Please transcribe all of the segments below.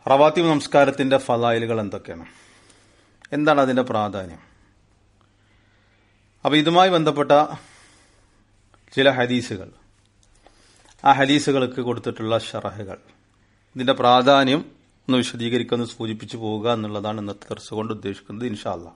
റവാത്തിബ് നമസ്കാരത്തിന്റെ ഫലായിലുകൾ എന്തൊക്കെയാണ് എന്താണ് അതിന്റെ പ്രാധാന്യം അപ്പൊ ഇതുമായി ബന്ധപ്പെട്ട ചില ഹദീസുകൾ ആ ഹദീസുകൾക്ക് കൊടുത്തിട്ടുള്ള ഷറഹുകൾ ഇതിന്റെ പ്രാധാന്യം ഒന്ന് വിശദീകരിക്കുന്ന സൂചിപ്പിച്ചു പോവുക എന്നുള്ളതാണ് ഇന്നത്തെ ദർശ കൊണ്ട് ഉദ്ദേശിക്കുന്നത് ഇൻഷാല്ല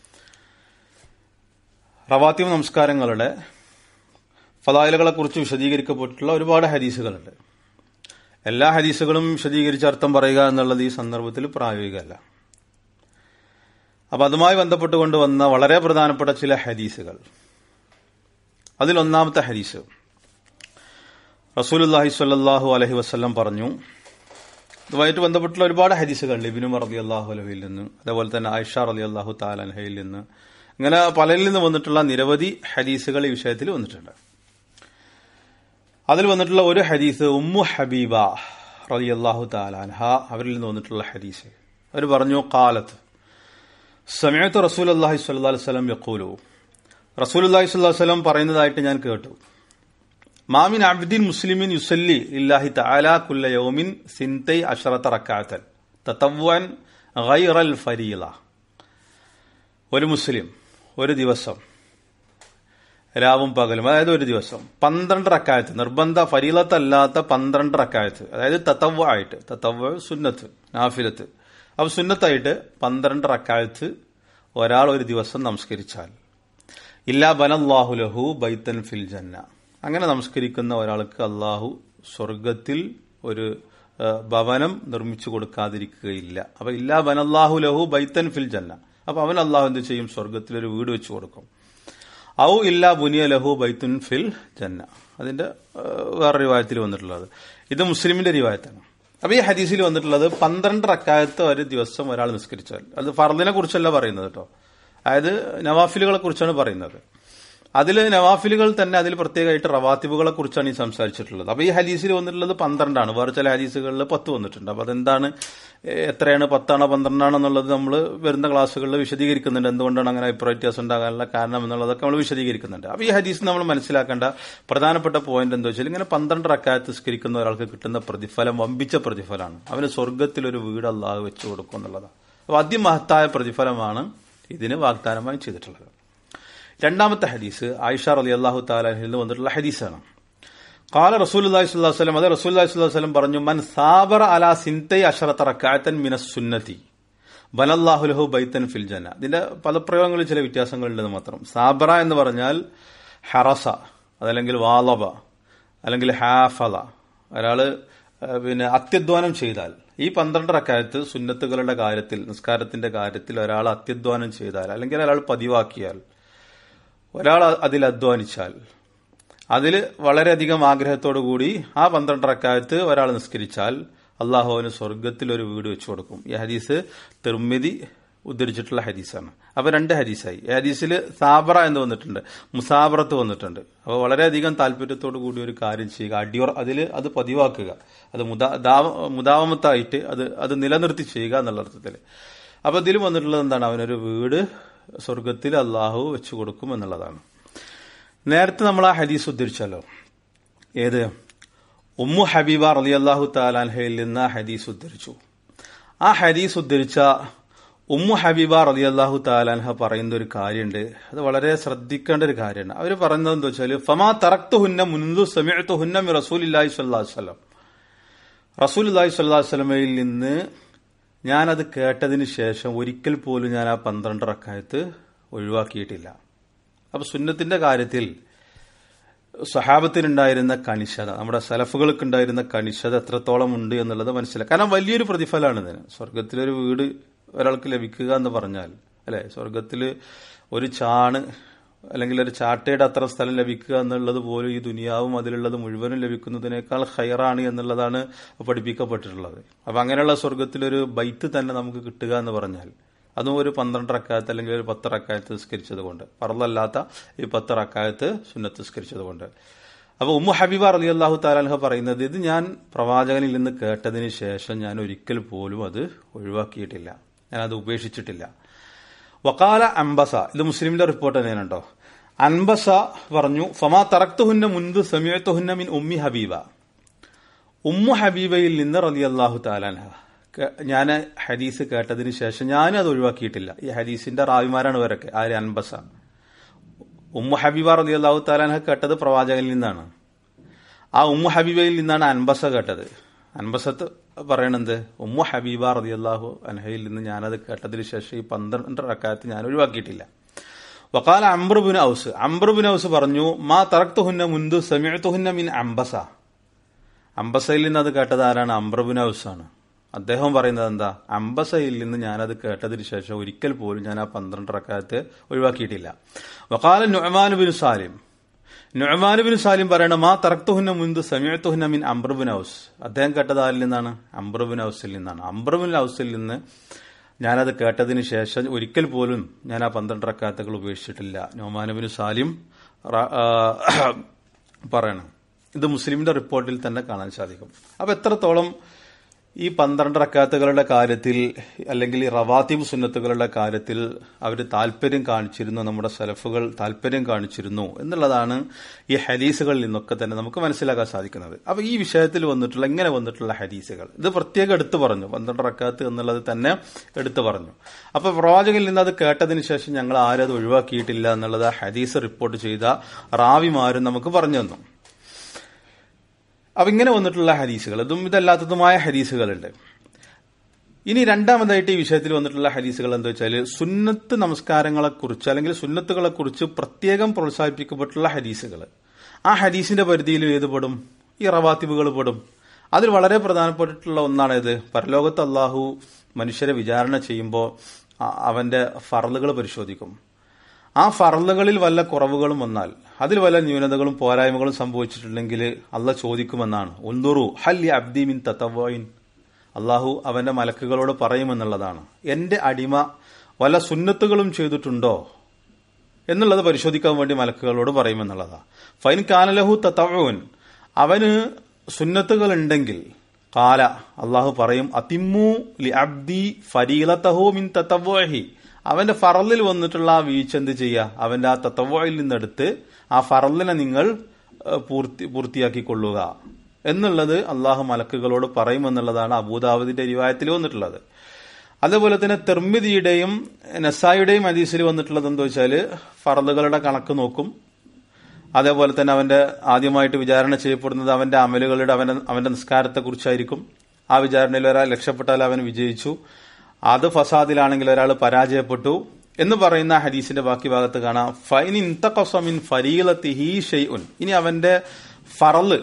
റവാത്തിബ് നമസ്കാരങ്ങളുടെ ഫലായിലുകളെ കുറിച്ച് വിശദീകരിക്കപ്പെട്ടിട്ടുള്ള ഒരുപാട് ഹദീസുകളുണ്ട് എല്ലാ ഹദീസുകളും വിശദീകരിച്ച് അർത്ഥം പറയുക എന്നുള്ളത് ഈ സന്ദർഭത്തിൽ പ്രായോഗികമല്ല അപ്പൊ അതുമായി ബന്ധപ്പെട്ടുകൊണ്ട് വന്ന വളരെ പ്രധാനപ്പെട്ട ചില ഹദീസുകൾ അതിൽ ഒന്നാമത്തെ ഹദീസ് റസൂലുല്ലാഹി സ്വല്ലല്ലാഹു അലഹി വസ്ല്ലം പറഞ്ഞു ഇതുമായിട്ട് ബന്ധപ്പെട്ടുള്ള ഒരുപാട് ഹദീസുകളുണ്ട് ഇബിനു റബി അള്ളാഹു അലഹയിൽ നിന്ന് അതേപോലെ തന്നെ ആയിഷ റലി അള്ളാഹു താലഹയിൽ നിന്ന് ഇങ്ങനെ പലരിൽ നിന്ന് വന്നിട്ടുള്ള നിരവധി ഹദീസുകൾ ഈ വിഷയത്തിൽ വന്നിട്ടുണ്ട് അതിൽ വന്നിട്ടുള്ള ഒരു ഹദീസ് ഉമ്മു ഹബീബ റലി അള്ളാഹു താലാൻഹ അവരിൽ നിന്ന് വന്നിട്ടുള്ള ഹദീസ് അവർ പറഞ്ഞു കാലത്ത് സമയത്ത് റസൂൽ അള്ളാഹി സ്വല്ലാ വസ്ലം യക്കൂലു റസൂൽ അള്ളാഹി സ്വല്ലാ വസ്ലം പറയുന്നതായിട്ട് ഞാൻ കേട്ടു മാമിൻ അബ്ദിൻ മുസ്ലിമിൻ യുസല്ലി ഇല്ലാഹി തആല കുല്ല യൗമിൻ സിൻതൈ അഷറത്ത റക്കാത്തൻ തതവ്വൻ ഗൈറൽ ഫരീള ഒരു മുസ്ലിം ഒരു ദിവസം രാവും പകലും അതായത് ഒരു ദിവസം പന്ത്രണ്ട് റക്കായത്ത് നിർബന്ധ ഫരീലത്തല്ലാത്ത പന്ത്രണ്ട് റക്കായത്ത് അതായത് തത്തവ്വ ആയിട്ട് തത്തവ്വ സുന്നത്ത് നാഫിലത്ത് അപ്പൊ സുന്നത്തായിട്ട് പന്ത്രണ്ട് റക്കായത്ത് ഒരാൾ ഒരു ദിവസം നമസ്കരിച്ചാൽ ഇല്ലാ ബനല്ലാഹു ലഹു ബൈത്തൻ ഫിൽ ജന്ന അങ്ങനെ നമസ്കരിക്കുന്ന ഒരാൾക്ക് അള്ളാഹു സ്വർഗത്തിൽ ഒരു ഭവനം നിർമ്മിച്ചു കൊടുക്കാതിരിക്കുകയില്ല അപ്പൊ ഇല്ലാ ബനല്ലാഹു ലഹു ബൈത്തൻ ഫിൽ ജന്ന അപ്പൊ അവൻ അള്ളാഹു എന്ത് ചെയ്യും സ്വർഗത്തിൽ ഒരു വീട് വെച്ചു കൊടുക്കും ഔ ഇല്ല ബുനിയ ലഹു ബൈത്തുൻ ഫിൽ ജന്ന അതിന്റെ വേറെ റിവായത്തിൽ വന്നിട്ടുള്ളത് ഇത് മുസ്ലിമിന്റെ റിവായത്താണ് അപ്പൊ ഈ ഹദീസിൽ വന്നിട്ടുള്ളത് പന്ത്രണ്ട് റക്കായത്ത് ഒരു ദിവസം ഒരാൾ നിസ്കരിച്ചാൽ അത് ഫർദിനെ കുറിച്ചല്ല പറയുന്നത് കേട്ടോ അതായത് നവാഫിലുകളെ കുറിച്ചാണ് പറയുന്നത് അതിൽ നവാഫിലുകൾ തന്നെ അതിൽ പ്രത്യേകമായിട്ട് റവാത്തിബുകളെ കുറിച്ചാണ് ഈ സംസാരിച്ചിട്ടുള്ളത് അപ്പൊ ഈ ഹദീസിൽ വന്നിട്ടുള്ളത് പന്ത്രണ്ടാണ് വേറെ ചില ഹദീസുകളിൽ പത്ത് വന്നിട്ടുണ്ട് അപ്പൊ അതെന്താണ് എത്രയാണ് പത്താണോ പന്ത്രണ്ടാണോ എന്നുള്ളത് നമ്മൾ വരുന്ന ക്ലാസ്സുകളിൽ വിശദീകരിക്കുന്നുണ്ട് എന്തുകൊണ്ടാണ് അങ്ങനെ അഭിപ്രായ വ്യത്യാസം ഉണ്ടാകാനുള്ള കാരണം എന്നുള്ളതൊക്കെ നമ്മൾ വിശദീകരിക്കുന്നുണ്ട് അപ്പൊ ഈ ഹദീസ് നമ്മൾ മനസ്സിലാക്കേണ്ട പ്രധാനപ്പെട്ട പോയിന്റ് എന്താ വെച്ചാൽ ഇങ്ങനെ പന്ത്രണ്ട് റക്കായത്ത് സ്കരിക്കുന്ന ഒരാൾക്ക് കിട്ടുന്ന പ്രതിഫലം വമ്പിച്ച പ്രതിഫലമാണ് അവന് സ്വർഗത്തിൽ ഒരു വീട് അള്ളാഹ് വെച്ചു കൊടുക്കും എന്നുള്ളതാണ് അപ്പൊ അതിമഹത്തായ പ്രതിഫലമാണ് ഇതിന് വാഗ്ദാനമായി ചെയ്തിട്ടുള്ളത് രണ്ടാമത്തെ ഹദീസ് ആയിഷ അലി അള്ളാഹു താലിൽ നിന്ന് വന്നിട്ടുള്ള ഹദീസാണ് കാല റസൂൽ വസ്ലം അത് റസൂൽ വസ്ലം പറഞ്ഞു മൻ സാബർ അല സിൻതൈ അഷറത്ത റക്കായത്തൻ മിനസ് സുന്നതി ബനല്ലാഹുലഹു ബൈത്തൻ ഫിൽ ജന ഇതിന്റെ പദപ്രയോഗങ്ങളിൽ ചില വ്യത്യാസങ്ങളുണ്ടെന്ന് മാത്രം സാബറ എന്ന് പറഞ്ഞാൽ ഹറസ അതല്ലെങ്കിൽ വാലബ അല്ലെങ്കിൽ ഹാഫല ഒരാള് പിന്നെ അത്യധ്വാനം ചെയ്താൽ ഈ പന്ത്രണ്ട് റക്കായത്ത് സുന്നത്തുകളുടെ കാര്യത്തിൽ നിസ്കാരത്തിന്റെ കാര്യത്തിൽ ഒരാൾ അത്യധ്വാനം ചെയ്താൽ അല്ലെങ്കിൽ ഒരാൾ പതിവാക്കിയാൽ ഒരാൾ അതിൽ അധ്വാനിച്ചാൽ അതിൽ വളരെയധികം ആഗ്രഹത്തോടു കൂടി ആ പന്ത്രണ്ട് റക്കായത്ത് ഒരാൾ നിസ്കരിച്ചാൽ അള്ളാഹുവിന് സ്വർഗത്തിൽ ഒരു വീട് വെച്ചു കൊടുക്കും ഈ ഹദീസ് തിർമിതി ഉദ്ധരിച്ചിട്ടുള്ള ഹദീസാണ് അപ്പൊ രണ്ട് ഹദീസായി ഈ ഹദീസിൽ സാബറ എന്ന് വന്നിട്ടുണ്ട് മുസാബറത്ത് വന്നിട്ടുണ്ട് അപ്പൊ വളരെയധികം താല്പര്യത്തോടു കൂടി ഒരു കാര്യം ചെയ്യുക അടിയോർ അതിൽ അത് പതിവാക്കുക അത് മുതാവമത്തായിട്ട് അത് അത് നിലനിർത്തി ചെയ്യുക എന്നുള്ള അർത്ഥത്തിൽ അപ്പൊ ഇതിൽ വന്നിട്ടുള്ളത് എന്താണ് അവനൊരു വീട് സ്വർഗത്തിൽ അള്ളാഹു വെച്ചു കൊടുക്കും എന്നുള്ളതാണ് നേരത്തെ നമ്മൾ ആ ഹദീസ് ഉദ്ധരിച്ചല്ലോ ഏത് ഉമ്മു ഹബീബ റലി അള്ളാഹു താലാൻഹയിൽ നിന്ന് ആ ഹദീസ് ഉദ്ധരിച്ചു ആ ഹദീസ് ഉദ്ധരിച്ച ഉമ്മു ഹബീബ റലി അള്ളാഹു താലാൻഹ പറയുന്ന ഒരു കാര്യമുണ്ട് അത് വളരെ ശ്രദ്ധിക്കേണ്ട ഒരു കാര്യമാണ് അവർ പറയുന്നത് എന്താ വെച്ചാൽ ഫമാ തറക്തു ഹുന്ന മുൻതു സമയത്തു ഹുന്ന റസൂൽ ഇല്ലാഹി സ്വല്ലാഹു വസ്ലം റസൂൽ ഇല്ലാഹി സ്വല്ലാഹു വസ്ലമയിൽ നിന്ന് ഞാനത് കേട്ടതിന് ശേഷം ഒരിക്കൽ പോലും ഞാൻ ആ പന്ത്രണ്ട് റക്കായത്ത് ഒഴിവാക്കിയിട്ടില്ല അപ്പൊ സുന്നത്തിന്റെ കാര്യത്തിൽ സ്വഹാബത്തിനുണ്ടായിരുന്ന കണിശത നമ്മുടെ സലഫുകൾക്ക് ഉണ്ടായിരുന്ന കണിശത എത്രത്തോളം ഉണ്ട് എന്നുള്ളത് മനസ്സിലാക്കാം കാരണം വലിയൊരു പ്രതിഫലമാണ് ഇതിന് സ്വർഗത്തിലൊരു വീട് ഒരാൾക്ക് ലഭിക്കുക എന്ന് പറഞ്ഞാൽ അല്ലെ സ്വർഗത്തിൽ ഒരു ചാണ് അല്ലെങ്കിൽ ഒരു ചാട്ടയുടെ അത്ര സ്ഥലം ലഭിക്കുക എന്നുള്ളത് പോലും ഈ ദുനിയാവും അതിലുള്ളത് മുഴുവനും ലഭിക്കുന്നതിനേക്കാൾ ഹൈറാണ് എന്നുള്ളതാണ് പഠിപ്പിക്കപ്പെട്ടിട്ടുള്ളത് അപ്പൊ അങ്ങനെയുള്ള സ്വർഗത്തിലൊരു ബൈത്ത് തന്നെ നമുക്ക് കിട്ടുക എന്ന് പറഞ്ഞാൽ അതും ഒരു പന്ത്രണ്ട് റക്കായത്ത് അല്ലെങ്കിൽ ഒരു പത്ത് റക്കായത്ത് നിസ്കരിച്ചത് കൊണ്ട് പറലല്ലാത്ത ഈ പത്ത് റക്കായത്ത് സുന്നത്ത് നിസ്കരിച്ചത് കൊണ്ട് അപ്പൊ ഉമ്മു ഹബീബ അലി അള്ളാഹു താലാൻഹ പറയുന്നത് ഇത് ഞാൻ പ്രവാചകനിൽ നിന്ന് കേട്ടതിന് ശേഷം ഞാൻ ഒരിക്കൽ പോലും അത് ഒഴിവാക്കിയിട്ടില്ല ഞാൻ അത് ഉപേക്ഷിച്ചിട്ടില്ല വക്കാല അംബസ ഇത് മുസ്ലിമിന്റെ റിപ്പോർട്ട് തന്നെയാണ് കേട്ടോ അൻബസ പറഞ്ഞു ഫമാ തറക്തുഹുന്ന മുൻപ് സമയത്തുഹുന്ന മിൻ ഉമ്മി ഹബീബ ഉമ്മു ഹബീബയിൽ നിന്ന് റലി അള്ളാഹു താലാൻഹ ഞാൻ ഹദീസ് കേട്ടതിന് ശേഷം ഞാനും അത് ഒഴിവാക്കിയിട്ടില്ല ഈ ഹദീസിന്റെ റാവിമാരാണ് ഇവരൊക്കെ ആര് അൻബസ ഉമ്മു ഹബീബ റലി അള്ളാഹു താലാൻഹ കേട്ടത് പ്രവാചകനിൽ നിന്നാണ് ആ ഉമ്മു ഹബീബയിൽ നിന്നാണ് അൻബസ കേട്ടത് അൻബസത്ത് പറയണത് ഉമ്മു ഹബീബ റതി അള്ളാഹു അൻഹയിൽ നിന്ന് ഞാനത് കേട്ടതിന് ശേഷം ഈ പന്ത്രണ്ട് റക്കാലത്ത് ഞാൻ ഒഴിവാക്കിയിട്ടില്ല വക്കാല അംബ്രുബിൻ ഔസ് അംബ്രുബിൻ ഔസ് പറഞ്ഞു മാ തറക്തുഹുന്ന മുന്തു സമയത്തുഹുന്ന മിൻ അംബസ അംബസയിൽ നിന്ന് അത് കേട്ടത് ആരാണ് അംബ്രബിൻ ഔസ് ആണ് അദ്ദേഹം പറയുന്നത് എന്താ അംബസയിൽ നിന്ന് ഞാനത് കേട്ടതിന് ശേഷം ഒരിക്കൽ പോലും ഞാൻ ആ പന്ത്രണ്ട് റക്കാലത്ത് ഒഴിവാക്കിയിട്ടില്ല വക്കാല നുഅമാനുബിൻ സാലിം നുഅമാനുബിൻ സാലിം പറയണ മാ തറക്തുഹുന്ന മുന്ത് സമയത്തുഹുന്ന മിൻ അംബ്രബിൻ ഔസ് അദ്ദേഹം കേട്ടത് ആരിൽ നിന്നാണ് അംബ്രബിൻ ഔസിൽ നിന്നാണ് അംബ്രബിൻ ഔസിൽ നിന്ന് ഞാനത് കേട്ടതിന് ശേഷം ഒരിക്കൽ പോലും ഞാൻ ആ പന്ത്രണ്ട് റക്കാത്തുകൾ ഉപേക്ഷിച്ചിട്ടില്ല നോമാനുബിൻ സാലിം പറയണം ഇത് മുസ്ലിമിന്റെ റിപ്പോർട്ടിൽ തന്നെ കാണാൻ സാധിക്കും അപ്പൊ എത്രത്തോളം ഈ പന്ത്രണ്ട് റക്കാത്തുകളുടെ കാര്യത്തിൽ അല്ലെങ്കിൽ ഈ റവാത്തിബ് സുന്നത്തുകളുടെ കാര്യത്തിൽ അവർ താല്പര്യം കാണിച്ചിരുന്നു നമ്മുടെ സലഫുകൾ താല്പര്യം കാണിച്ചിരുന്നു എന്നുള്ളതാണ് ഈ ഹദീസുകളിൽ നിന്നൊക്കെ തന്നെ നമുക്ക് മനസ്സിലാക്കാൻ സാധിക്കുന്നത് അപ്പൊ ഈ വിഷയത്തിൽ വന്നിട്ടുള്ള ഇങ്ങനെ വന്നിട്ടുള്ള ഹദീസുകൾ ഇത് പ്രത്യേകം എടുത്തു പറഞ്ഞു പന്ത്രണ്ട് റക്കാത്ത് എന്നുള്ളത് തന്നെ എടുത്തു പറഞ്ഞു അപ്പൊ പ്രവാചകനിൽ നിന്ന് അത് കേട്ടതിന് ശേഷം ഞങ്ങൾ ആരും അത് ഒഴിവാക്കിയിട്ടില്ല എന്നുള്ളത് ഹദീസ് റിപ്പോർട്ട് ചെയ്ത റാവിമാരും നമുക്ക് പറഞ്ഞു തന്നു അപ്പൊ ഇങ്ങനെ വന്നിട്ടുള്ള ഹദീസുകൾ ഇതും ഇതല്ലാത്തതുമായ ഹദീസുകളുണ്ട് ഇനി രണ്ടാമതായിട്ട് ഈ വിഷയത്തിൽ വന്നിട്ടുള്ള ഹദീസുകൾ എന്താ വെച്ചാൽ സുന്നത്ത് നമസ്കാരങ്ങളെ കുറിച്ച് അല്ലെങ്കിൽ സുന്നത്തുകളെ കുറിച്ച് പ്രത്യേകം പ്രോത്സാഹിപ്പിക്കപ്പെട്ടുള്ള ഹദീസുകൾ ആ ഹദീസിന്റെ പരിധിയിൽ ഏത് പെടും ഈ റവാത്തിബുകൾ പെടും അതിൽ വളരെ പ്രധാനപ്പെട്ടിട്ടുള്ള ഒന്നാണ് ഇത് പരലോകത്ത് അള്ളാഹു മനുഷ്യരെ വിചാരണ ചെയ്യുമ്പോൾ അവന്റെ ഫറലുകൾ പരിശോധിക്കും ആ ഫറലുകളിൽ വല്ല കുറവുകളും വന്നാൽ അതിൽ വല്ല ന്യൂനതകളും പോരായ്മകളും സംഭവിച്ചിട്ടുണ്ടെങ്കിൽ അല്ല ചോദിക്കുമെന്നാണ് ഒന്തുറു ഹല്ലി അബ്ദി മിൻ തത്തവോയിൻ അള്ളാഹു അവന്റെ മലക്കുകളോട് പറയുമെന്നുള്ളതാണ് എന്റെ അടിമ വല്ല സുന്നത്തുകളും ചെയ്തിട്ടുണ്ടോ എന്നുള്ളത് പരിശോധിക്കാൻ വേണ്ടി മലക്കുകളോട് പറയുമെന്നുള്ളതാ ഫൈൻ കാനലഹു തത്തവോൻ അവന് സുന്നത്തുകൾ ഉണ്ടെങ്കിൽ കാല അള്ളാഹു പറയും അതിമ്മു ലി അബ്ദി ഫരീലത്തഹു മിൻ തത്തവോഹി അവന്റെ ഫറലിൽ വന്നിട്ടുള്ള ആ വീഴ്ച എന്ത് ചെയ്യുക അവന്റെ ആ തത്തവോയിൽ നിന്നെടുത്ത് ആ ഫറലിനെ നിങ്ങൾ പൂർത്തി പൂർത്തിയാക്കിക്കൊള്ളുക എന്നുള്ളത് അള്ളാഹു മലക്കുകളോട് പറയുമെന്നുള്ളതാണ് അബൂദാബുദിന്റെ രൂപായത്തിൽ വന്നിട്ടുള്ളത് അതേപോലെ തന്നെ തെർമിതിയുടെയും നസായിയുടെയും ഹദീസിൽ വന്നിട്ടുള്ളത് എന്താ വെച്ചാൽ ഫറലുകളുടെ കണക്ക് നോക്കും അതേപോലെ തന്നെ അവന്റെ ആദ്യമായിട്ട് വിചാരണ ചെയ്യപ്പെടുന്നത് അവന്റെ അമലുകളുടെ അവന്റെ അവന്റെ നിസ്കാരത്തെ കുറിച്ചായിരിക്കും ആ വിചാരണയിൽ ഒരാൾ രക്ഷപ്പെട്ടാൽ അവൻ വിജയിച്ചു അത് ഫസാദിലാണെങ്കിൽ ഒരാൾ പരാജയപ്പെട്ടു എന്ന് പറയുന്ന ഹദീസിന്റെ ബാക്കി ഭാഗത്ത് കാണാം ഫൈൻ ഇൻതഖസമിൻ ഫരീലത്തിഹി ഷെയ്ഉൻ ഇനി അവന്റെ ഫറല്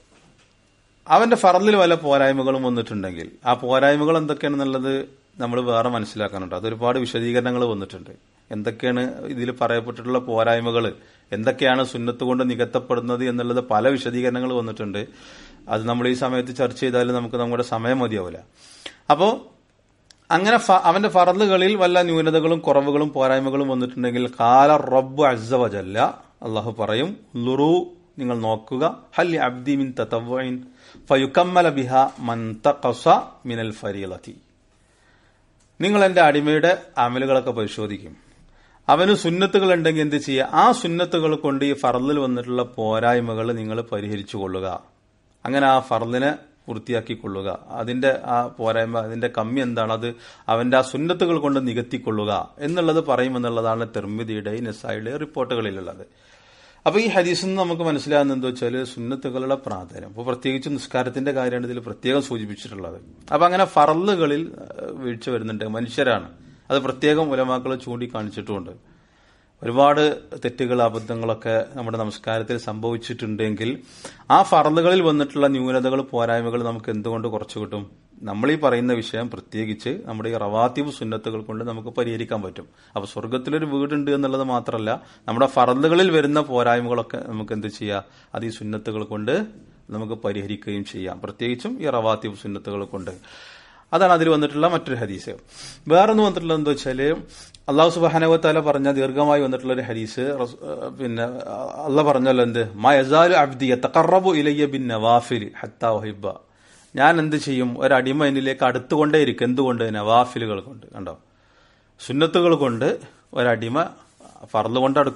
അവന്റെ ഫറലിൽ വല്ല പോരായ്മകളും വന്നിട്ടുണ്ടെങ്കിൽ ആ പോരായ്മകൾ എന്തൊക്കെയാണെന്നുള്ളത് നമ്മൾ വേറെ മനസ്സിലാക്കാനുണ്ട് അതൊരുപാട് വിശദീകരണങ്ങൾ വന്നിട്ടുണ്ട് എന്തൊക്കെയാണ് ഇതിൽ പറയപ്പെട്ടിട്ടുള്ള പോരായ്മകൾ എന്തൊക്കെയാണ് സുന്നത്ത് കൊണ്ട് നികത്തപ്പെടുന്നത് എന്നുള്ളത് പല വിശദീകരണങ്ങൾ വന്നിട്ടുണ്ട് അത് നമ്മൾ ഈ സമയത്ത് ചർച്ച ചെയ്താലും നമുക്ക് നമ്മുടെ സമയം മതിയാവില്ല അപ്പോൾ അങ്ങനെ അവന്റെ ഫറലുകളിൽ വല്ല ന്യൂനതകളും കുറവുകളും പോരായ്മകളും വന്നിട്ടുണ്ടെങ്കിൽ കാല റബ്ബ് അസവജല്ല അള്ളാഹു പറയും ലുറു നിങ്ങൾ നോക്കുക ഹല്ലി അബ്ദി മിൻ തത്തവൈൻ ഫയുക്കമ്മല ബിഹ മന്തഖസ മിനൽ ഫരീലത്തി നിങ്ങൾ എന്റെ അടിമയുടെ അമലുകളൊക്കെ പരിശോധിക്കും അവന് സുന്നത്തുകൾ ഉണ്ടെങ്കിൽ എന്ത് ചെയ്യുക ആ സുന്നത്തുകൾ കൊണ്ട് ഈ ഫറലിൽ വന്നിട്ടുള്ള പോരായ്മകൾ നിങ്ങൾ പരിഹരിച്ചു കൊള്ളുക അങ്ങനെ ആ ഫറലിനെ പൂർത്തിയാക്കിക്കൊള്ളുക അതിന്റെ ആ പോരായ്മ അതിന്റെ കമ്മി എന്താണ് അത് അവന്റെ ആ സുന്നത്തുകൾ കൊണ്ട് നികത്തിക്കൊള്ളുക എന്നുള്ളത് പറയുമെന്നുള്ളതാണ് തെർമിതിയുടെ നെസായുടെ റിപ്പോർട്ടുകളിലുള്ളത് അപ്പൊ ഈ ഹദീസിൽ നിന്ന് നമുക്ക് മനസ്സിലാകുന്ന എന്താ വെച്ചാൽ സുന്നത്തുകളുടെ പ്രാധാന്യം അപ്പോൾ പ്രത്യേകിച്ച് നിസ്കാരത്തിന്റെ കാര്യമാണ് ഇതിൽ പ്രത്യേകം സൂചിപ്പിച്ചിട്ടുള്ളത് അപ്പൊ അങ്ങനെ ഫറലുകളിൽ വീഴ്ച വരുന്നുണ്ട് മനുഷ്യരാണ് അത് പ്രത്യേകം ഉലമാക്കൾ ചൂണ്ടിക്കാണിച്ചിട്ടുമുണ്ട് ഒരുപാട് തെറ്റുകൾ അബദ്ധങ്ങളൊക്കെ നമ്മുടെ നമസ്കാരത്തിൽ സംഭവിച്ചിട്ടുണ്ടെങ്കിൽ ആ ഫറലുകളിൽ വന്നിട്ടുള്ള ന്യൂനതകൾ പോരായ്മകൾ നമുക്ക് എന്തുകൊണ്ട് കുറച്ചു കിട്ടും നമ്മൾ ഈ പറയുന്ന വിഷയം പ്രത്യേകിച്ച് നമ്മുടെ ഈ റവാത്തീവ് സുന്നത്തുകൾ കൊണ്ട് നമുക്ക് പരിഹരിക്കാൻ പറ്റും അപ്പൊ സ്വർഗത്തിലൊരു വീടുണ്ട് എന്നുള്ളത് മാത്രമല്ല നമ്മുടെ ഫറലുകളിൽ വരുന്ന പോരായ്മകളൊക്കെ നമുക്ക് എന്ത് ചെയ്യാം അത് ഈ സുന്നത്തുകൾ കൊണ്ട് നമുക്ക് പരിഹരിക്കുകയും ചെയ്യാം പ്രത്യേകിച്ചും ഈ റവാത്തീവ് സുന്നത്തുകൾ കൊണ്ട് അതാണ് അതിൽ വന്നിട്ടുള്ള മറ്റൊരു ഹദീസ് വേറൊന്ന് വന്നിട്ടുള്ളത് എന്താ വെച്ചാല് അള്ളാഹു സുബാനവത്താല പറഞ്ഞ ദീർഘമായി വന്നിട്ടുള്ള ഒരു ഹദീസ് പിന്നെ അള്ള പറഞ്ഞല്ലോ എന്ത് മയസാലു അബ്ദി തക്കറബു ഇലയ്യ ബിൻ നവാഫിൽ ഹത്താ വഹിബ ഞാൻ എന്ത് ചെയ്യും ഒരടിമ എന്നിലേക്ക് അടുത്തുകൊണ്ടേയിരിക്കും എന്തുകൊണ്ട് നവാഫിലുകൾ കൊണ്ട് കണ്ടോ സുന്നത്തുകൾ കൊണ്ട് ഒരടിമ ഫറല് കൊണ്ട് അടുക്കും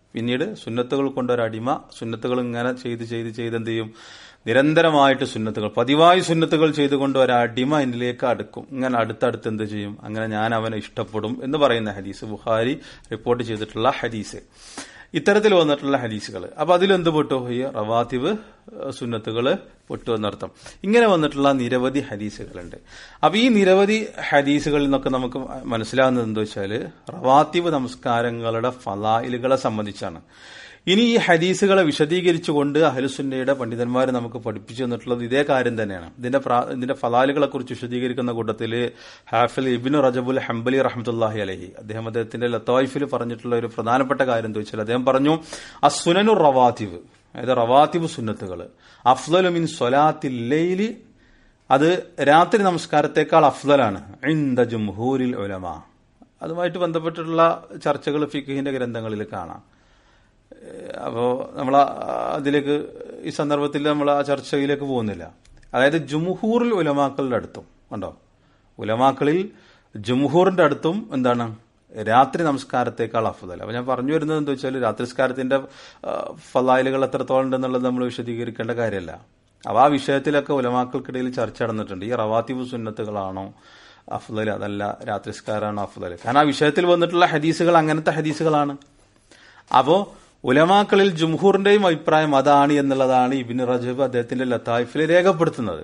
പിന്നീട് സുന്നത്തുകൾ കൊണ്ടൊരടിമ സുന്നത്തുകൾ ഇങ്ങനെ ചെയ്ത് ചെയ്ത് ചെയ്ത് എന്ത് ചെയ്യും നിരന്തരമായിട്ട് സുന്നത്തുകൾ പതിവായി സുന്നത്തുകൾ ചെയ്തുകൊണ്ട് ഒരടിമ എന്നിലേക്ക് അടുക്കും ഇങ്ങനെ അടുത്തടുത്ത് എന്ത് ചെയ്യും അങ്ങനെ ഞാൻ അവനെ ഇഷ്ടപ്പെടും എന്ന് പറയുന്ന ഹദീസ് ബുഖാരി റിപ്പോർട്ട് ചെയ്തിട്ടുള്ള ഹദീസ് ഇത്തരത്തിൽ വന്നിട്ടുള്ള ഹദീസുകൾ അപ്പൊ അതിലെന്ത് പെട്ടു ഈ റവാത്തിവ് സുന്നത്തുകൾ പെട്ടു എന്നർത്ഥം ഇങ്ങനെ വന്നിട്ടുള്ള നിരവധി ഹദീസുകളുണ്ട് അപ്പൊ ഈ നിരവധി ഹദീസുകളിൽ നിന്നൊക്കെ നമുക്ക് മനസ്സിലാകുന്നത് എന്താ വെച്ചാല് റവാത്തിവ് നമസ്കാരങ്ങളുടെ ഫലായിലുകളെ സംബന്ധിച്ചാണ് ഇനി ഈ ഹദീസുകളെ വിശദീകരിച്ചുകൊണ്ട് അഹലുസുന്നയുടെ പണ്ഡിതന്മാർ നമുക്ക് പഠിപ്പിച്ചു തന്നിട്ടുള്ളത് ഇതേ കാര്യം തന്നെയാണ് ഇതിന്റെ ഇതിന്റെ ഫലാലുകളെ കുറിച്ച് വിശദീകരിക്കുന്ന കൂട്ടത്തിൽ ഹാഫിൽ ഇബിനു റജബുൽ ഹംബലി റഹ്മത്തുല്ലാഹി അലഹി അദ്ദേഹം അദ്ദേഹത്തിന്റെ ലത്തോയിഫിൽ പറഞ്ഞിട്ടുള്ള ഒരു പ്രധാനപ്പെട്ട കാര്യം എന്താ വെച്ചാൽ അദ്ദേഹം പറഞ്ഞു അസുനനു റവാത്തിവ് അതായത് റവാത്തിവ് സുന്നത്തുകൾ അഫ്ലലു മിൻ സ്വലാത്തില്ലയില് അത് രാത്രി നമസ്കാരത്തെക്കാൾ അഫ്ലലാണ് ഇന്ദ ജുംഹൂരിൽ ഉലമ അതുമായിട്ട് ബന്ധപ്പെട്ടിട്ടുള്ള ചർച്ചകൾ ഫിഖിന്റെ ഗ്രന്ഥങ്ങളിൽ കാണാം അപ്പോൾ നമ്മൾ അതിലേക്ക് ഈ സന്ദർഭത്തിൽ നമ്മൾ ആ ചർച്ചയിലേക്ക് പോകുന്നില്ല അതായത് ജുംഹൂറിൽ ഉലമാക്കളുടെ അടുത്തും കണ്ടോ ഉലമാക്കളിൽ ജുംഹൂറിന്റെ അടുത്തും എന്താണ് രാത്രി നമസ്കാരത്തേക്കാൾ അഫുതൽ അപ്പൊ ഞാൻ പറഞ്ഞു വരുന്നത് എന്താ വെച്ചാൽ രാത്രി നമസ്കാരത്തിന്റെ ഫലായിലുകൾ എത്രത്തോളം ഉണ്ടെന്നുള്ളത് നമ്മൾ വിശദീകരിക്കേണ്ട കാര്യമല്ല അപ്പൊ ആ വിഷയത്തിലൊക്കെ ഉലമാക്കൾക്കിടയിൽ ചർച്ച നടന്നിട്ടുണ്ട് ഈ റവാത്തിബ് സുന്നത്തുകളാണോ അഫ്ദൽ അതല്ല രാത്രിസ്കാരാണോ അഫ്ദൽ കാരണം ആ വിഷയത്തിൽ വന്നിട്ടുള്ള ഹദീസുകൾ അങ്ങനത്തെ ഹദീസുകളാണ് അപ്പോ ഉലമാക്കളിൽ ജുംഹൂറിന്റെയും അഭിപ്രായം അതാണ് എന്നുള്ളതാണ് ഇബിൻ റജബ് അദ്ദേഹത്തിന്റെ ലത്തായിഫിൽ രേഖപ്പെടുത്തുന്നത്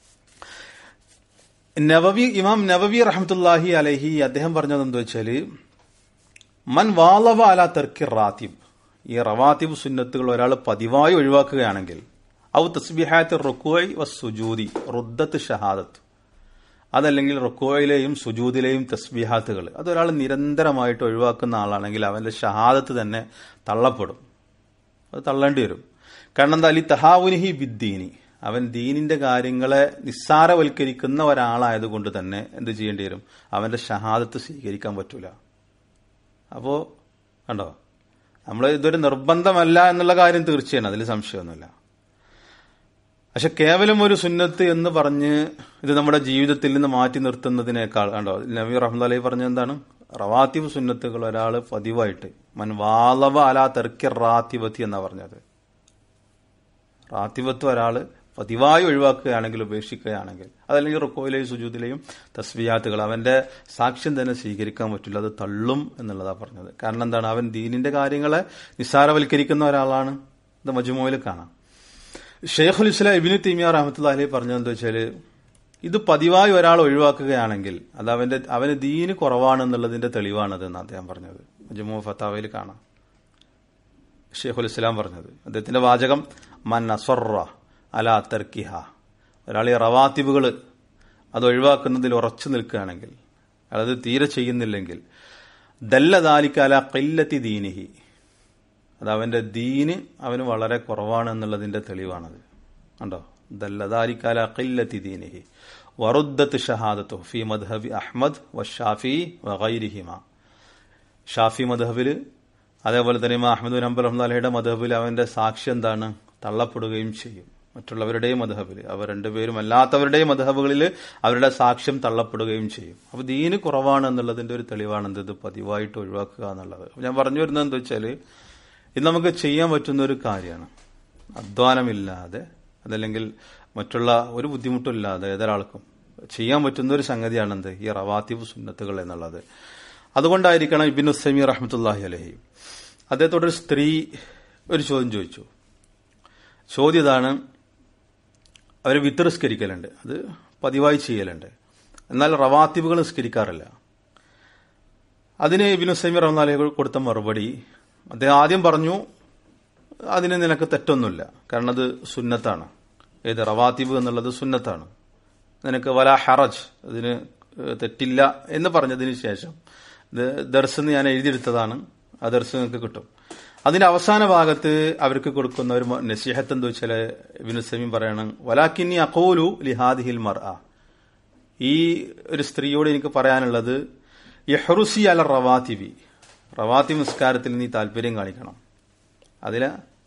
നവവി ഇമാം നവവി റഹമത്തുല്ലാഹി അലഹി അദ്ദേഹം പറഞ്ഞത് എന്താ വെച്ചാല് മൻ വാളവ അല തെർക്കി റാത്തിബ് ഈ റവാത്തിബ് സുന്നത്തുകൾ ഒരാൾ പതിവായി ഒഴിവാക്കുകയാണെങ്കിൽ ഔ തസ്ബിഹാത്ത് റുക്കോയ് വസുജൂതി റുദ്ദത്ത് ഷഹാദത്ത് അതല്ലെങ്കിൽ റുക്കോയിലെയും സുജൂദിലെയും തസ്ബിഹാത്തുകൾ അതൊരാൾ നിരന്തരമായിട്ട് ഒഴിവാക്കുന്ന ആളാണെങ്കിൽ അവന്റെ ഷഹാദത്ത് തന്നെ തള്ളപ്പെടും അത് തള്ളേണ്ടി വരും കാരണം എന്താ അലി തഹാവുനിഹി ബിദ്ദീനി അവൻ ദീനിന്റെ കാര്യങ്ങളെ നിസ്സാരവൽക്കരിക്കുന്ന ഒരാളായതുകൊണ്ട് തന്നെ എന്ത് ചെയ്യേണ്ടി വരും അവന്റെ ഷഹാദത്ത് സ്വീകരിക്കാൻ പറ്റൂല അപ്പോ കണ്ടോ നമ്മൾ ഇതൊരു നിർബന്ധമല്ല എന്നുള്ള കാര്യം തീർച്ചയാണ് അതിൽ സംശയമൊന്നുമില്ല പക്ഷെ കേവലം ഒരു സുന്നത്ത് എന്ന് പറഞ്ഞ് ഇത് നമ്മുടെ ജീവിതത്തിൽ നിന്ന് മാറ്റി നിർത്തുന്നതിനേക്കാൾ കണ്ടോ നബി റഹ്മദ് അലൈ പറഞ്ഞ എന്താണ് റവാത്തിബ് സുന്നത്തുകൾ ഒരാൾ പതിവായിട്ട് മൻ വാലവ അലാ തെർക്കി റാത്തിവത്തി എന്നാ പറഞ്ഞത് റാത്തിവത്ത് ഒരാൾ പതിവായി ഒഴിവാക്കുകയാണെങ്കിൽ ഉപേക്ഷിക്കുകയാണെങ്കിൽ അതല്ലെങ്കിൽ റുക്കോയിലെയും സുജൂദിലെയും തസ്ബിയാത്തുകൾ അവന്റെ സാക്ഷ്യം തന്നെ സ്വീകരിക്കാൻ പറ്റില്ല അത് തള്ളും എന്നുള്ളതാ പറഞ്ഞത് കാരണം എന്താണ് അവൻ ദീനിന്റെ കാര്യങ്ങളെ നിസ്സാരവൽക്കരിക്കുന്ന ഒരാളാണ് ഇത് മജുമോയിൽ കാണാം ഷെയ്ഖുൽ ഇസ്ലാം ഇബിനു തീമിയ റഹമത്തുള്ള അലി പറഞ്ഞതെന്താ വെച്ചാല് ഇത് പതിവായി ഒരാൾ ഒഴിവാക്കുകയാണെങ്കിൽ അത് അവന്റെ അവന് ദീന് കുറവാണെന്നുള്ളതിന്റെ തെളിവാണത് എന്ന് അദ്ദേഹം പറഞ്ഞത് മജുമോ ഫത്താവയിൽ കാണാം ഷെയ്ഖുൽ ഇസ്ലാം പറഞ്ഞത് അദ്ദേഹത്തിന്റെ വാചകം മൻ അസ്വറ അല തർക്കിഹ ഒരാൾ ഈ റവാത്തിബുകൾ അത് ഒഴിവാക്കുന്നതിൽ ഉറച്ചു നിൽക്കുകയാണെങ്കിൽ അത് തീരെ ചെയ്യുന്നില്ലെങ്കിൽ ദല്ലദാലിക്ക അല കല്ലത്തി ദീനിഹി അത് അവന്റെ ദീന് അവന് വളരെ കുറവാണ് എന്നുള്ളതിന്റെ തെളിവാണത് കണ്ടോ ദല്ലദാലിക്കാല ഖില്ലത്തി ദീനിഹി വറുദ്ദത്ത് ഷഹാദത്തു ഫി മദ്ഹബി അഹ്മദ് വഷാഫി വഗൈരിഹിമ ഷാഫി മദ്ഹബില് അതേപോലെ തന്നെ ഇമാം അഹമ്മദ് ബിൻ ഹംബൽ റഹ്മദ് മദ്ഹബിൽ അവന്റെ സാക്ഷ്യം എന്താണ് തള്ളപ്പെടുകയും ചെയ്യും മറ്റുള്ളവരുടെയും മധഹബിൽ അവർ രണ്ടുപേരും അല്ലാത്തവരുടെയും മധഹബുകളിൽ അവരുടെ സാക്ഷ്യം തള്ളപ്പെടുകയും ചെയ്യും അപ്പൊ ദീന് കുറവാണ് എന്നുള്ളതിന്റെ ഒരു തെളിവാണ് എന്ത് ഇത് പതിവായിട്ട് ഒഴിവാക്കുക എന്നുള്ളത് അപ്പൊ ഞാൻ പറഞ്ഞു വരുന്നത് എന്താ വെച്ചാല് ഇത് നമുക്ക് ചെയ്യാൻ പറ്റുന്ന ഒരു കാര്യമാണ് അധ്വാനമില്ലാതെ അതല്ലെങ്കിൽ മറ്റുള്ള ഒരു ബുദ്ധിമുട്ടില്ലാതെ ഏതൊരാൾക്കും ചെയ്യാൻ പറ്റുന്ന ഒരു സംഗതിയാണ് എന്ത് ഈ റവാത്തിബ് സുന്നത്തുകൾ എന്നുള്ളത് അതുകൊണ്ടായിരിക്കണം ഇബിൻ ഉസൈമി റഹ്മത്തുല്ലാഹി അലഹി അദ്ദേഹത്തോട് ഒരു സ്ത്രീ ഒരു ചോദ്യം ചോദിച്ചു ചോദ്യം ഇതാണ് അവർ വിത്ത് നിസ്കരിക്കലുണ്ട് അത് പതിവായി ചെയ്യലുണ്ട് എന്നാൽ റവാത്തിബുകൾ നിസ്കരിക്കാറില്ല അതിന് ഇബിൻ ഉസൈമി റഹ്മാലി കൊടുത്ത മറുപടി അദ്ദേഹം ആദ്യം പറഞ്ഞു അതിന് നിനക്ക് തെറ്റൊന്നുമില്ല കാരണം അത് സുന്നത്താണ് ഏത് റവാത്തിബ് എന്നുള്ളത് സുന്നത്താണ് നിനക്ക് വല ഹറജ് അതിന് തെറ്റില്ല എന്ന് പറഞ്ഞതിന് ശേഷം ഇത് ദർശന് ഞാൻ എഴുതിയെടുത്തതാണ് ആ ദർശനം നിങ്ങൾക്ക് കിട്ടും അതിന്റെ അവസാന ഭാഗത്ത് അവർക്ക് കൊടുക്കുന്ന ഒരു നസീഹത്ത് എന്താ വെച്ചാൽ വിനുസമീം പറയണം വലാക്കിന്നി അക്കോലു ലിഹാദിഹിൽ മർ ഈ ഒരു സ്ത്രീയോട് എനിക്ക് പറയാനുള്ളത് യഹ്റുസി അല റവാത്തിബി റവാത്തി നിസ്കാരത്തിൽ നീ താല്പര്യം കാണിക്കണം അതില്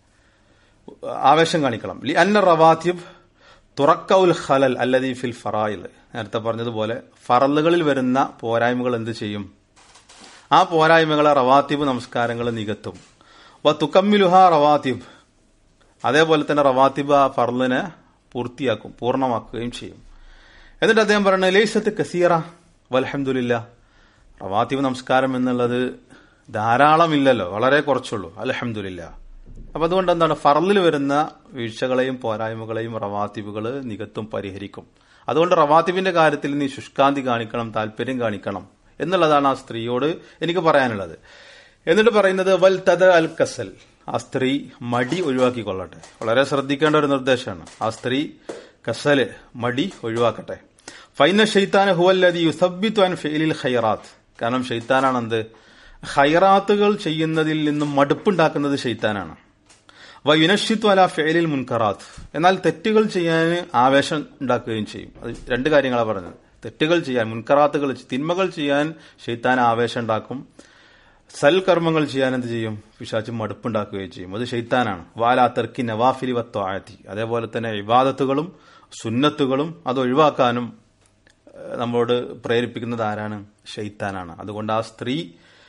ആവേശം കാണിക്കണം ലി അന്ന റവാത്തിബ് തുറക്കൗൽ ഖലൽ അല്ലദീ ഫിൽ ഫറായിൽ നേരത്തെ പറഞ്ഞതുപോലെ ഫറലുകളിൽ വരുന്ന പോരായ്മകൾ എന്ത് ചെയ്യും ആ പോരായ്മകളെ റവാത്തിബ് നമസ്കാരങ്ങൾ നികത്തും വ തുക്കമ്മിലുഹ റവാത്തിബ് അതേപോലെ തന്നെ റവാത്തിബ് ആ ഫർലിനെ പൂർത്തിയാക്കും പൂർണ്ണമാക്കുകയും ചെയ്യും എന്നിട്ട് അദ്ദേഹം പറയുന്നത് ലൈസത്ത് കസീറ വലഹമുല്ല റവാത്തിബ് നമസ്കാരം എന്നുള്ളത് ധാരാളമില്ലല്ലോ വളരെ കുറച്ചുള്ളൂ അലഹമുല്ല അപ്പൊ അതുകൊണ്ട് എന്താണ് ഫറലിൽ വരുന്ന വീഴ്ചകളെയും പോരായ്മകളെയും റവാത്തിബുകൾ നികത്തും പരിഹരിക്കും അതുകൊണ്ട് റവാത്തിബിന്റെ കാര്യത്തിൽ നീ ശുഷ്കാന്തി കാണിക്കണം താല്പര്യം കാണിക്കണം എന്നുള്ളതാണ് ആ സ്ത്രീയോട് എനിക്ക് പറയാനുള്ളത് എന്നിട്ട് പറയുന്നത് വൽ തദ അൽ കസൽ ആ സ്ത്രീ മടി ഒഴിവാക്കിക്കൊള്ളട്ടെ വളരെ ശ്രദ്ധിക്കേണ്ട ഒരു നിർദ്ദേശമാണ് ആ സ്ത്രീ കസല് മടി ഒഴിവാക്കട്ടെ ഫൈന ഷെയ്ത്താൻ ഹുവല്ലതി യുസബിത്തു അൻ ഫെയിലിൽ ഖൈറാത്ത് കാരണം ഷെയ്ത്താനാണ് എന്ത് ഖൈറാത്തുകൾ ചെയ്യുന്നതിൽ നിന്നും മടുപ്പുണ്ടാക്കുന്നത് ഷെയ്ത്താനാണ് വയുനഷിത്വ അല ഫെയിലിൽ മുൻകറാത്ത് എന്നാൽ തെറ്റുകൾ ചെയ്യാൻ ആവേശം ഉണ്ടാക്കുകയും ചെയ്യും അത് രണ്ട് കാര്യങ്ങളാണ് പറഞ്ഞത് തെറ്റുകൾ ചെയ്യാൻ മുൻകറാത്തുകൾ തിന്മകൾ ചെയ്യാൻ ഷെയ്ത്താൻ ആവേശം ഉണ്ടാക്കും സൽകർമ്മങ്ങൾ ചെയ്യാൻ എന്ത് ചെയ്യും പിശാച്ച് മടുപ്പുണ്ടാക്കുകയും ചെയ്യും അത് ഷെയ്ത്താനാണ് വാലാ തെർക്കി നവാഫിലി വത്വായത്തി അതേപോലെ തന്നെ ഇബാദത്തുകളും സുന്നത്തുകളും അത് ഒഴിവാക്കാനും നമ്മളോട് പ്രേരിപ്പിക്കുന്നത് ആരാണ് ഷെയ്ത്താനാണ് അതുകൊണ്ട് ആ സ്ത്രീ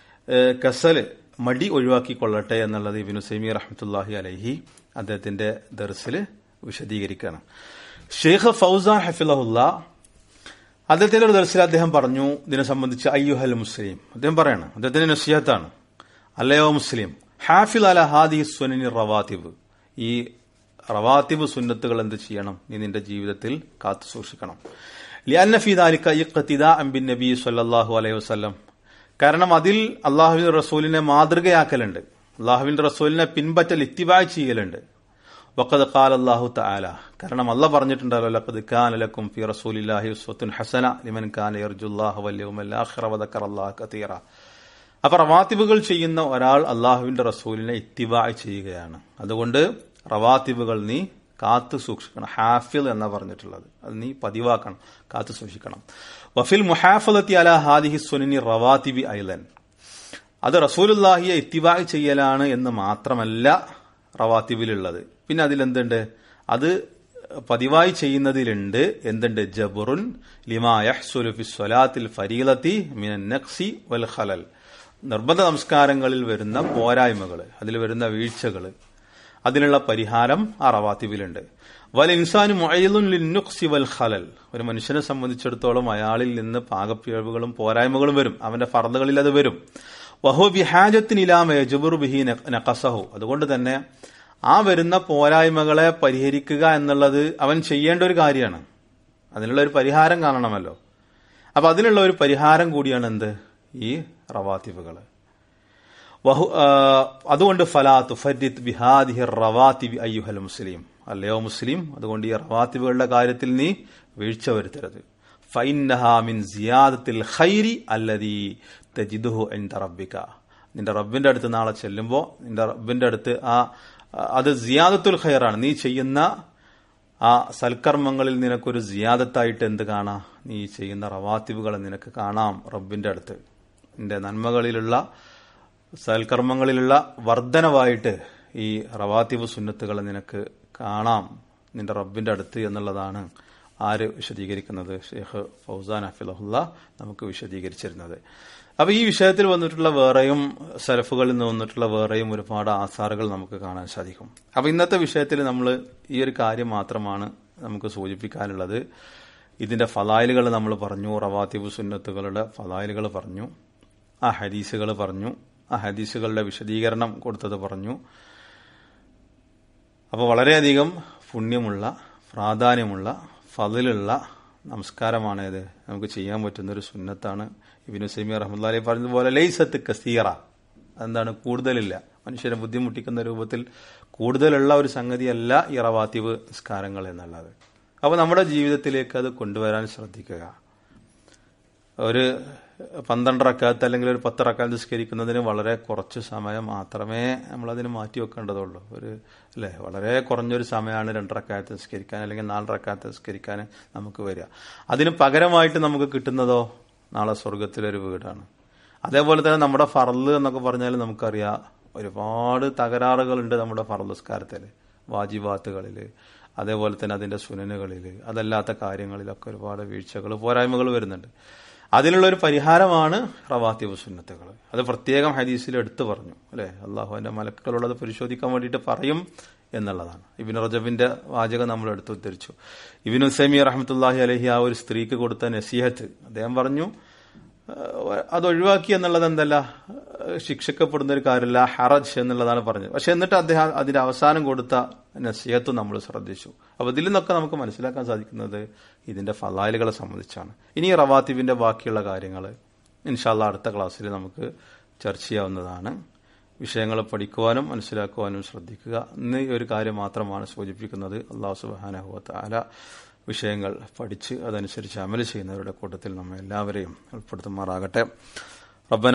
കസല് മടി ഒഴിവാക്കിക്കൊള്ളട്ടെ എന്നുള്ളത് ഇബിനു സൈമി റഹ്മത്തുല്ലാഹി അലൈഹി അദ്ദേഹത്തിന്റെ ദർസിൽ വിശദീകരിക്കുകയാണ് ഷെയ്ഖ് ഫൗസാൻ ഹഫിലഹുല്ല അദ്ദേഹത്തിന്റെ ഒരു ദർശനം അദ്ദേഹം പറഞ്ഞു ഇതിനെ സംബന്ധിച്ച് അയ്യുഹൽ മുസ്ലിം അദ്ദേഹം പറയാണ് അദ്ദേഹത്തിന്റെ നസിഹത്താണ് അല്ലയോ മുസ്ലിം ഹാഫിൽ അല ഹാദി സുനനി റവാത്തിബ് ഈ റവാത്തിബ് സുന്നത്തുകൾ എന്ത് ചെയ്യണം നീ നിന്റെ ജീവിതത്തിൽ കാത്തു സൂക്ഷിക്കണം ലിയന്നഫിദാലിക്ക ഇഖ്തിദ അംബിൻ നബി സല്ലല്ലാഹു അലൈഹി വസല്ലം കാരണം അതിൽ അള്ളാഹുവിൻ റസൂലിനെ മാതൃകയാക്കലുണ്ട് അള്ളാഹുവിൻ റസൂലിനെ പിൻപറ്റൽ ഇത്തിബായ് ചെയ്യലുണ്ട് വഖദ് ഖാല അല്ലാഹു തആല കാരണം അല്ല പറഞ്ഞിട്ടുണ്ടല്ലോ ലഖദ് കാന ലക്കും ഫി റസൂലില്ലാഹി ഉസ്വത്തുൻ ഹസന ലിമൻ കാന യർജുല്ലാഹ വൽ യൗമൽ ആഖിറ വദക്കറല്ലാഹ കതീറ അപ്പോൾ റവാത്തിബുകൾ ചെയ്യുന്ന ഒരാൾ അള്ളാഹുവിന്റെ റസൂലിനെ ഇത്തിബായ് ചെയ്യുകയാണ് അതുകൊണ്ട് റവാത്തിബുകൾ നീ കാത്തു സൂക്ഷിക്കണം ഹാഫിൽ എന്നാ പറഞ്ഞിട്ടുള്ളത് അത് നീ പതിവാക്കണം കാത്തു സൂക്ഷിക്കണം വഫിൽ മുഹാഫലത്തി അല ഹാദിഹി സുനനി റവാത്തിബി ഐലൻ അത് റസൂലുല്ലാഹിയെ ഇത്തിബായ് ചെയ്യലാണ് എന്ന് മാത്രമല്ല റവാത്തിബിലുള്ളത് പിന്നെ അതിലെന്തുണ്ട് അത് പതിവായി ചെയ്യുന്നതിലുണ്ട് എന്തുണ്ട് ജബറുൻ ലിമായഹ്സുലുഫി സ്വലാത്തിൽ ഫരീലത്തി മിനൻ നഖ്സി വൽ ഖലൽ നിർബന്ധ നമസ്കാരങ്ങളിൽ വരുന്ന പോരായ്മകൾ അതിൽ വരുന്ന വീഴ്ചകൾ അതിനുള്ള പരിഹാരം ആ റവാത്തിബിലുണ്ട് വൽ ഇൻസാനു മൊയലുൻ ലിന്നുഖ്സി വൽ ഖലൽ ഒരു മനുഷ്യനെ സംബന്ധിച്ചിടത്തോളം അയാളിൽ നിന്ന് പാകപ്പിഴവുകളും പോരായ്മകളും വരും അവന്റെ ഫർദുകളിൽ അത് വരും വഹു ബിഹാജത്തിനിലാമ യജുബുർ ബിഹി നഖസഹു അതുകൊണ്ട് തന്നെ ആ വരുന്ന പോരായ്മകളെ പരിഹരിക്കുക എന്നുള്ളത് അവൻ ചെയ്യേണ്ട ഒരു കാര്യമാണ് അതിനുള്ള ഒരു പരിഹാരം കാണണമല്ലോ അപ്പൊ അതിനുള്ള ഒരു പരിഹാരം കൂടിയാണ് എന്ത് ഈ റവാത്തിബുകൾ വഹു അതുകൊണ്ട് ഫലാത്ത് ഫരിത് ബിഹാദിഹി റവാത്തിബി അയ്യുഹൽ മുസ്ലിം അല്ലയോ മുസ്ലിം അതുകൊണ്ട് ഈ റവാത്തിബുകളുടെ കാര്യത്തിൽ നീ വീഴ്ച വരുത്തരുത് ഫൈനഹാമിൻ സിയാദത്തിൽ ഖൈരി അല്ലതി തജിദുഹു എൻത റബ്ബിക്ക നിന്റെ റബ്ബിന്റെ അടുത്ത് നാളെ ചെല്ലുമ്പോൾ നിന്റെ റബ്ബിന്റെ അടുത്ത് ആ അത് സിയാദത്തുൽ ഖൈറാണ് നീ ചെയ്യുന്ന ആ സൽക്കർമ്മങ്ങളിൽ നിനക്കൊരു സിയാദത്തായിട്ട് എന്ത് കാണാം നീ ചെയ്യുന്ന റവാത്തിബുകളെ നിനക്ക് കാണാം റബ്ബിന്റെ അടുത്ത് നിന്റെ നന്മകളിലുള്ള സൽക്കർമ്മങ്ങളിലുള്ള വർധനവായിട്ട് ഈ റവാത്തിബ് സുന്നത്തുകളെ നിനക്ക് കാണാം നിന്റെ റബ്ബിന്റെ അടുത്ത് എന്നുള്ളതാണ് ആര് വിശദീകരിക്കുന്നത് ഷെയ്ഖ് ഫൗസാൻ അഫിലഹുല്ല നമുക്ക് വിശദീകരിച്ചിരുന്നത് അപ്പൊ ഈ വിഷയത്തിൽ വന്നിട്ടുള്ള വേറെയും സലഫുകളിൽ നിന്ന് വന്നിട്ടുള്ള വേറെയും ഒരുപാട് ആസാറുകൾ നമുക്ക് കാണാൻ സാധിക്കും അപ്പൊ ഇന്നത്തെ വിഷയത്തിൽ നമ്മൾ ഈ ഒരു കാര്യം മാത്രമാണ് നമുക്ക് സൂചിപ്പിക്കാനുള്ളത് ഇതിന്റെ ഫലായിലുകൾ നമ്മൾ പറഞ്ഞു റവാത്തിബ് സുന്നത്തുകളുടെ ഫലായിലുകൾ പറഞ്ഞു ആ ഹദീസുകൾ പറഞ്ഞു ആ ഹദീസുകളുടെ വിശദീകരണം കൊടുത്തത് പറഞ്ഞു അപ്പോൾ വളരെയധികം പുണ്യമുള്ള പ്രാധാന്യമുള്ള ഫതിലുള്ള നമസ്കാരമാണേത് നമുക്ക് ചെയ്യാൻ പറ്റുന്ന ഒരു സുന്നത്താണ് ഇബിനു സൈമി റഹ്മുല്ലാലി പറഞ്ഞതുപോലെ ലൈസത്ത് കസീറ എന്താണ് കൂടുതലില്ല മനുഷ്യരെ ബുദ്ധിമുട്ടിക്കുന്ന രൂപത്തിൽ കൂടുതലുള്ള ഒരു സംഗതിയല്ല ഈ റവാത്തിവ് നിസ്കാരങ്ങൾ എന്നുള്ളത് അപ്പോൾ നമ്മുടെ ജീവിതത്തിലേക്ക് അത് കൊണ്ടുവരാൻ ശ്രദ്ധിക്കുക ഒരു പന്ത്രണ്ട് റക്കാത്ത് അല്ലെങ്കിൽ ഒരു പത്ത് റക്കാത്ത് നിസ്കരിക്കുന്നതിന് വളരെ കുറച്ച് സമയം മാത്രമേ നമ്മളതിന് മാറ്റി വെക്കേണ്ടതുള്ളൂ ഒരു അല്ലേ വളരെ കുറഞ്ഞൊരു സമയമാണ് രണ്ട് റക്കാത്ത് നിസ്കരിക്കാൻ അല്ലെങ്കിൽ നാല് റക്കാത്ത് നിസ്കരിക്കാൻ നമുക്ക് വരിക അതിന് പകരമായിട്ട് നമുക്ക് കിട്ടുന്നതോ നാളെ സ്വർഗത്തിലൊരു വീടാണ് അതേപോലെ തന്നെ നമ്മുടെ ഫറല് എന്നൊക്കെ പറഞ്ഞാൽ നമുക്കറിയാം ഒരുപാട് തകരാറുകളുണ്ട് നമ്മുടെ ഫറലസ്കാരത്തിൽ വാജിബാത്തുകളിൽ അതേപോലെ തന്നെ അതിന്റെ സുനനുകളിൽ അതല്ലാത്ത കാര്യങ്ങളിലൊക്കെ ഒരുപാട് വീഴ്ചകൾ പോരായ്മകൾ വരുന്നുണ്ട് അതിനുള്ള ഒരു പരിഹാരമാണ് റവാത്തിബ് സുന്നത്തുകൾ അത് പ്രത്യേകം ഹദീസിൽ എടുത്തു പറഞ്ഞു അല്ലെ അള്ളാഹുവിന്റെ മലക്കുകളുള്ളത് പരിശോധിക്കാൻ വേണ്ടിയിട്ട് പറയും എന്നുള്ളതാണ് ഇബിൻ റജബിന്റെ വാചകം നമ്മൾ എടുത്തു ഉദ്ധരിച്ചു ഇബിൻ ഉസൈമി റഹമത്തുല്ലാഹി അലഹി ആ ഒരു സ്ത്രീക്ക് കൊടുത്ത നസീഹത്ത് അദ്ദേഹം പറഞ്ഞു ഏഹ് അത് ഒഴിവാക്കി എന്നുള്ളത് എന്തല്ല ഏഹ് ശിക്ഷിക്കപ്പെടുന്ന ഒരു കാര്യമില്ല ഹറജ് എന്നുള്ളതാണ് പറഞ്ഞത് പക്ഷെ എന്നിട്ട് അദ്ദേഹം അതിന്റെ അവസാനം കൊടുത്ത നസീഹത്ത് നമ്മൾ ശ്രദ്ധിച്ചു അപ്പൊ ഇതിൽ നിന്നൊക്കെ നമുക്ക് മനസ്സിലാക്കാൻ സാധിക്കുന്നത് ഇതിന്റെ ഫലാലുകളെ സംബന്ധിച്ചാണ് ഇനി റവാത്തിബിന്റെ ബാക്കിയുള്ള കാര്യങ്ങൾ ഇൻഷാല്ല അടുത്ത ക്ലാസ്സിൽ നമുക്ക് ചർച്ച ചെയ്യാവുന്നതാണ് വിഷയങ്ങൾ പഠിക്കുവാനും മനസ്സിലാക്കുവാനും ശ്രദ്ധിക്കുക ഇന്ന് ഈ ഒരു കാര്യം മാത്രമാണ് സൂചിപ്പിക്കുന്നത് അള്ളാഹു സുബാനഹുവത്ത് ആല വിഷയങ്ങൾ പഠിച്ച് അതനുസരിച്ച് അമല് ചെയ്യുന്നവരുടെ കൂട്ടത്തിൽ നമ്മെ എല്ലാവരെയും ഉൾപ്പെടുത്തുമാറാകട്ടെ റബ്ബന